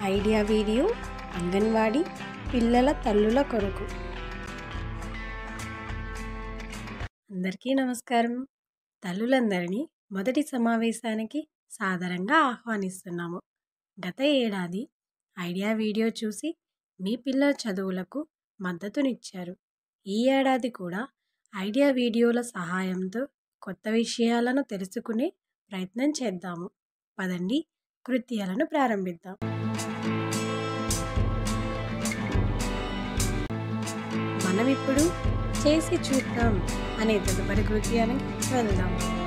idea video anganwadi పిల్లల తల్లుల కొరకు అందరికీ నమస్కారం తల్లులందరినీ మొదటి సమావేశానికి సాదరంగా ఆహ్వానిస్తున్నాము గత ఏడాది ఐడియా వీడియో చూసి మీ పిల్లల చదువులకు మద్దతునిచ్చారు ఈ ఏడాది కూడా ఐడియా వీడియోల సహాయంతో కొత్త విషయాలను తెలుసుకునే ప్రయత్నం చేద్దాము పదండి కృత్యాలను ప్రారంభిద్దాం మనం ఇప్పుడు చేసి చూద్దాం అనే తదుపరి కృత్యానికి వెళ్దాం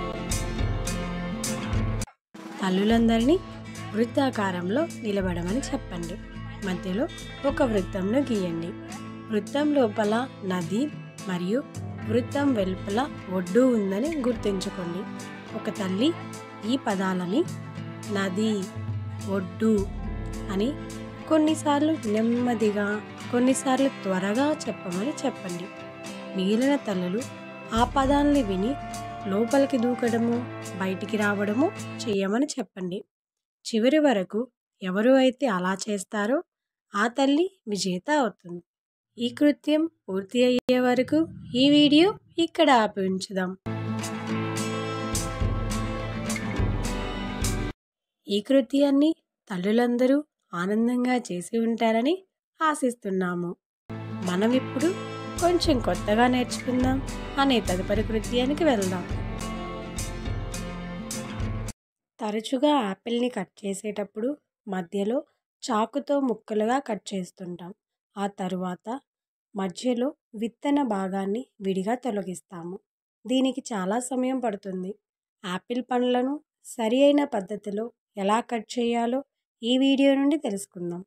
తల్లులందరినీ వృత్తాకారంలో నిలబడమని చెప్పండి మధ్యలో ఒక వృత్తంను గీయండి వృత్తం లోపల నది మరియు వృత్తం వెలుపల ఒడ్డు ఉందని గుర్తుంచుకోండి ఒక తల్లి ఈ పదాలని నది ఒడ్డు అని కొన్నిసార్లు నెమ్మదిగా కొన్నిసార్లు త్వరగా చెప్పమని చెప్పండి మిగిలిన తల్లులు ఆ పదాలని విని లోపలికి దూకడము బయటికి రావడము చేయమని చెప్పండి చివరి వరకు ఎవరు అయితే అలా చేస్తారో ఆ తల్లి విజేత అవుతుంది ఈ కృత్యం పూర్తి అయ్యే వరకు ఈ వీడియో ఇక్కడ ఆపి ఉంచుదాం ఈ కృత్యాన్ని తల్లులందరూ ఆనందంగా చేసి ఉంటారని ఆశిస్తున్నాము మనం ఇప్పుడు కొంచెం కొత్తగా నేర్చుకుందాం అనే తదుపరి కృత్యానికి వెళ్దాం తరచుగా యాపిల్ని కట్ చేసేటప్పుడు మధ్యలో చాకుతో ముక్కలుగా కట్ చేస్తుంటాం ఆ తరువాత మధ్యలో విత్తన భాగాన్ని విడిగా తొలగిస్తాము దీనికి చాలా సమయం పడుతుంది యాపిల్ పండ్లను సరి అయిన పద్ధతిలో ఎలా కట్ చేయాలో ఈ వీడియో నుండి తెలుసుకుందాం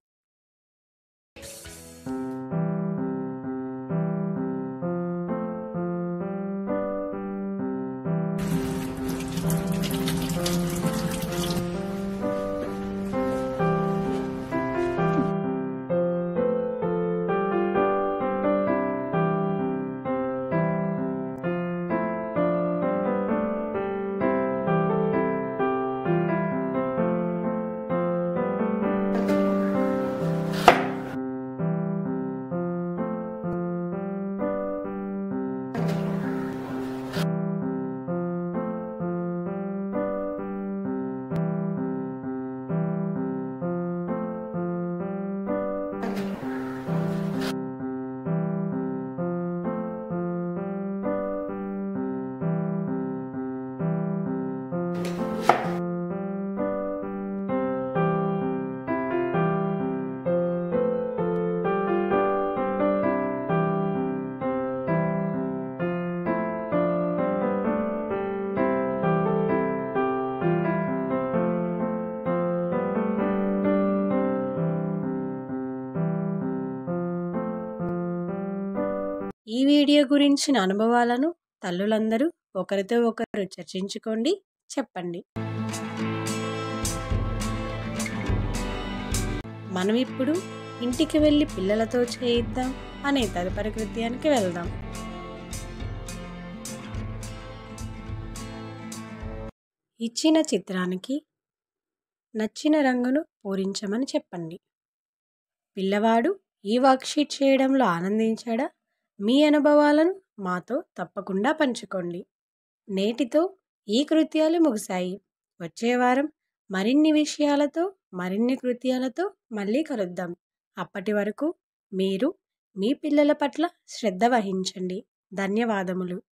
ఈ వీడియో గురించిన అనుభవాలను తల్లులందరూ ఒకరితో ఒకరు చర్చించుకోండి చెప్పండి మనం ఇప్పుడు ఇంటికి వెళ్ళి పిల్లలతో చేయిద్దాం అనే తదుపరి కృత్యానికి వెళ్దాం ఇచ్చిన చిత్రానికి నచ్చిన రంగును పూరించమని చెప్పండి పిల్లవాడు ఈ వర్క్షీట్ చేయడంలో ఆనందించాడా మీ అనుభవాలను మాతో తప్పకుండా పంచుకోండి నేటితో ఈ కృత్యాలు ముగిశాయి వచ్చే వారం మరిన్ని విషయాలతో మరిన్ని కృత్యాలతో మళ్ళీ కలుద్దాం అప్పటి వరకు మీరు మీ పిల్లల పట్ల శ్రద్ధ వహించండి ధన్యవాదములు